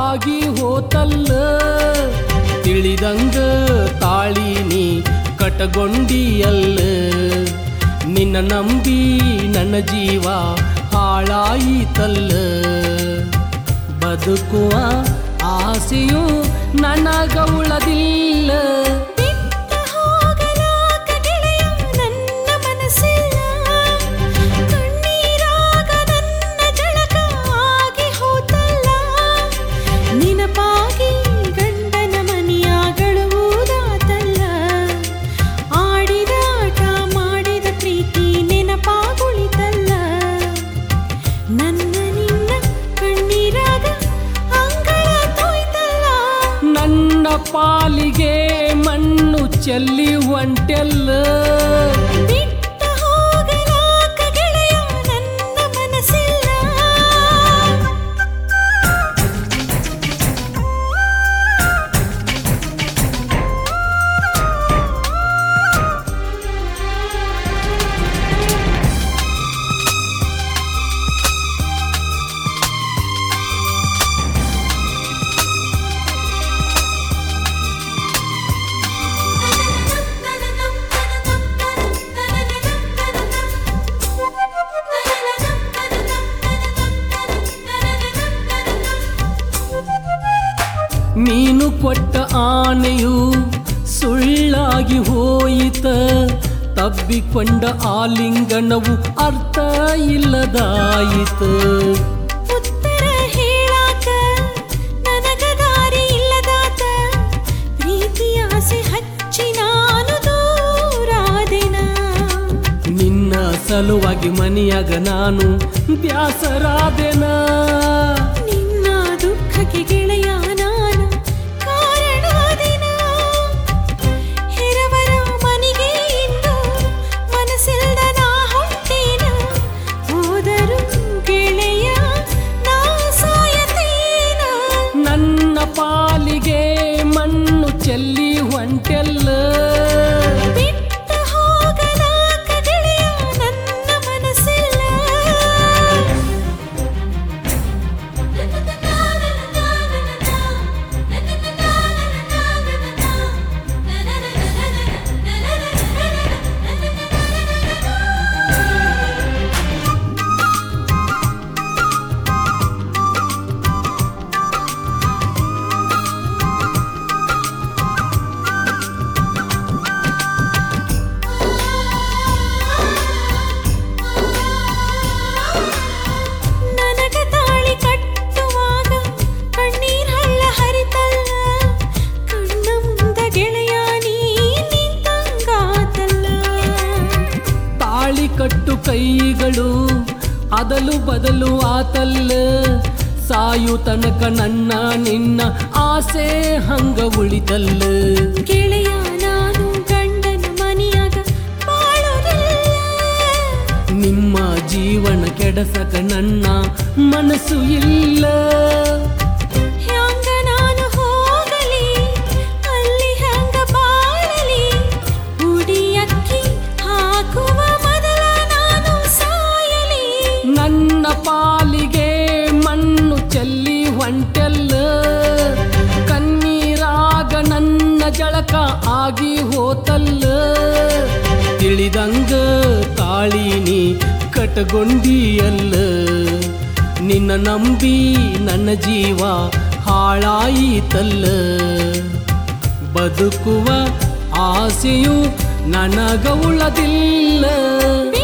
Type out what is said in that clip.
ಆಗಿ ಹೋತಲ್ಲ ತಿಳಿದಂಗ ತಾಳಿನಿ ಕಟಗೊಂಡಿಯಲ್ಲ ನಿನ್ನ ನಂಬಿ ನನ್ನ ಜೀವ ಹಾಳಾಯಿತಲ್ಲ ಬದುಕುವ ಆಸೆಯು ನನಗ ಉಳದಿಲ್ಲ ಬಿಟ್ಟ ಹೋಗಲಾಕ ಗೆಳೆಯ ನನ್ನ ಮನಸ್ಸಿಲ್ಲ ಕಣ್ಣೀರಾಗ ನನ್ನ ಜಳಕ ಆಗಿ ಹೋತಲ್ಲ ನಿನಪಾಗಿ ಗಂಡನ ಮನೆಯಾಗಳುವುದಾತಲ್ಲ ಆಡಿದ ಆಟ ಮಾಡಿದ ಪ್ರೀತಿ ನೆನಪಾಗುಳಿತಲ್ಲ ನನ್ನ ನಿನ್ನ ಕಣ್ಣೀರಾಗ ಅಂಗಳ ತೋಯ್ತಲ್ಲ ನನ್ನ ಪಾಲಿಗೆ ಮಣ್ಣು ಚೆಲ್ಲಿ ಒಂಟೆಲ್ಲ ಬಿಟ್ಟ ಹೋಗಲಾಕ ಗೆಳೆಯ ನನ್ನ ಮನಸ್ಸಿಲ್ಲ ನೀನು ಕೊಟ್ಟ ಆನೆಯು ಸುಳ್ಳಾಗಿ ಹೋಯಿತ ತಬ್ಬಿಕೊಂಡ ಆಲಿಂಗನವು ಅರ್ಥ ಇಲ್ಲದಾಯಿತ ಉತ್ತರ ಹೇಳಾಕ ನನಗ ದಾರಿ ಇಲ್ಲದಾತ ಪ್ರೀತಿ ಆಸೆ ಹಚ್ಚಿ ನಾನು ದೂರಾದೆನ ನಿನ್ನ ಸಲುವಾಗಿ ಮನೆಯಾಗ ನಾನು ಬ್ಯಾಸರಾದೆನ ನಿನ್ನ ದುಃಖಕ್ಕೆ ಗೆಳೆಯ ನಾನು ಕಾರಣಾದೆನ ಹೆರವರ ಮನೆಗೆ ಇಂದು ಮನಸ್ಸಿಲ್ದ ನಾ ಹೊಂಟೇನ ಹೋದರು ಗೆಳೆಯ ನಾ ಸಾಯತೇನ ನನ್ನ ಪಾಲಿಗೆ ಮಣ್ಣು ಚೆಲ್ಲಿ ಹೊಂಟೆಲ್ಲ ಬಿಟ್ಟ ಹೋಗಲಾಕ ಗೆಳೆಯ ನನ್ನ ಮನಸ್ಸಿಲ್ಲ ನನಗ ತಾಳಿ ಕಟ್ಟುವಾಗ ಕಣ್ಣೀರ್ ಹಳ್ಳ ಹರಿತಲ್ಲ ಕಣ್ಣ ಮುಂದ ಗೆಳೆಯ ನೀ ನಿಂತಂಗಾತಲ್ಲ ತಾಳಿ ಕಟ್ಟು ಕೈಗಳು ಅದಲು ಬದಲು ಆತಲ್ಲ ಸಾಯು ತನಕ ನನ್ನ ನಿನ್ನ ಆಸೆ ಹಂಗ ಉಳಿತಲ್ಲ ಗೆಳೆಯ ನಾನು ಗಂಡನ ಮನೆಯಾಗ ಬಾಳೋದಿಲ್ಲ ನಿಮ್ಮ ಜೀವನ ಕೆಡಸಕ ನನ್ನ ಮನಸ್ಸು ಇಲ್ಲ ಹ್ಯಾಂಗ ನಾನು ಹೋಗಲಿ ಅಲ್ಲಿ ಹ್ಯಾಂಗ ಬಾಳಲಿ ಉಡಿ ಅಕ್ಕಿ ಹಾಕುವ ಮೊದಲ ನಾನು ಸಾಯಲಿ ನನ್ನ ಪಾಲಿಗೆ ಮಣ್ಣು ಚೆಲ್ಲಿ ಹೊಂಟೆಲ್ಲ ಕಣ್ಣೀರಾಗ ನನ್ನ ಜಳಕ ಆಗಿ ಹೋತಲ್ಲ ತಿಳಿದಂಗ ತಾಳಿನಿ ಕಟಗೊಂಡಿಯಲ್ಲ ನಿನ್ನ ನಂಬಿ ನನ್ನ ಜೀವ ಹಾಳಾಯಿತಲ್ಲ ಬದುಕುವ ಆಸೆಯು ನನಗ ಉಳದಿಲ್ಲ